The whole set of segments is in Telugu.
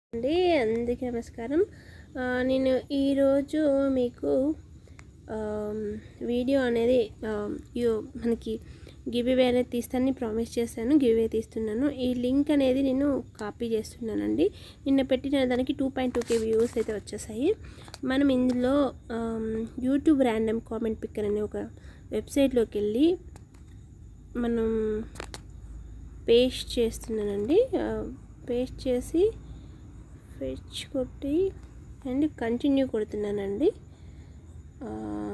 అండి అందరికీ నమస్కారం ఆ, నేను ఈరోజు మీకు ఆమ్, వీడియో అనేది ఆమ్, యో మనకి గివ్ అవే అనేది తీస్తానని ప్రామిస్ చేశాను గివ్ అవే తీస్తున్నాను ఈ లింక్ అనేది నేను కాపీ చేస్తున్నానండి నిన్న పెట్టిన దానికి two point two K views అయితే వచ్చేసాయి మనం ఇందులో um, YouTube random comment picker అనే ఒక వెబ్సైట్లోకి వెళ్ళి మనం పేస్ట్ చేస్తున్నానండి ఆ, పేస్ట్ చేసి ఫెచ్ కొట్టి అండ్ కంటిన్యూ కొడుతున్నానండి ఆ,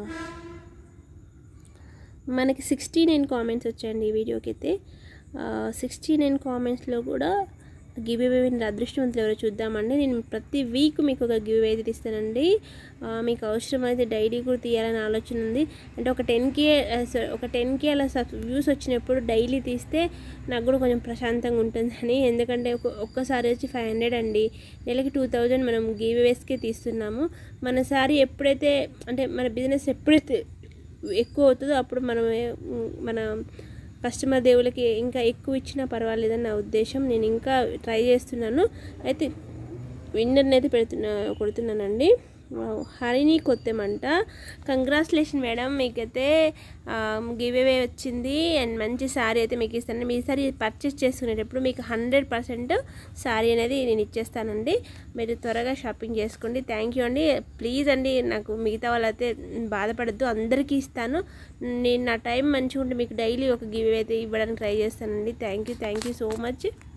మనకి సిక్స్టీ నైన్ కామెంట్స్ వచ్చాయండి ఈ వీడియోకి అయితే సిక్స్టీ నైన్ కామెంట్స్లో కూడా గివ్ అవే అదృష్టవంతులు ఎవరో చూద్దామండి నేను ప్రతి వీక్ మీకు ఒక గివ్ అవే అయితే ఇస్తానండి ఆ, మీకు అవసరమైతే డైలీ కూడా తీయాలని ఆలోచన ఉంది అంటే ఒక టెన్ కే ఒక టెన్ కే అలా సబ్ వ్యూస్ వచ్చినప్పుడు డైలీ తీస్తే నాకు కూడా కొంచెం ప్రశాంతంగా ఉంటుందని ఎందుకంటే ఒక ఒక్కసారి వచ్చి ఫైవ్ హండ్రెడ్ అండి నెలకి టూ థౌజండ్ మనం గివ్ అవేస్కే తీస్తున్నాము మన సారీ ఎప్పుడైతే అంటే మన బిజినెస్ ఎప్పుడైతే ఎక్కువ అవుతుందో అప్పుడు మనం ఏ- మన కస్టమర్ దేవులకి ఇంకా ఎక్కువ ఇచ్చినా పర్వాలేదని నా ఉద్దేశం నేను ఇంకా ట్రై చేస్తున్నాను అయితే విన్నర్ని అయితే పెడుతున్నా కొడుతున్నానండి వావ్, హరిణి కొత్తమంట కంగ్రాచులేషన్ మేడం మీకైతే గివ్ అవే వచ్చింది అండ్ మంచి శారీ అయితే మీకు ఇస్తాను మీ సారీ పర్చేస్ చేసుకునేటప్పుడు మీకు హండ్రెడ్ పర్సెంట్ శారీ అనేది నేను ఇచ్చేస్తానండి మీరు త్వరగా షాపింగ్ చేసుకోండి థ్యాంక్ యూ అండి ప్లీజ్ అండి నాకు మిగతా వాళ్ళైతే బాధపడద్దు అందరికీ ఇస్తాను నేను నా టైం మంచిగా ఉంటే మీకు డైలీ ఒక గివ్ అయితే ఇవ్వడానికి ట్రై చేస్తానండి thank you thank you so much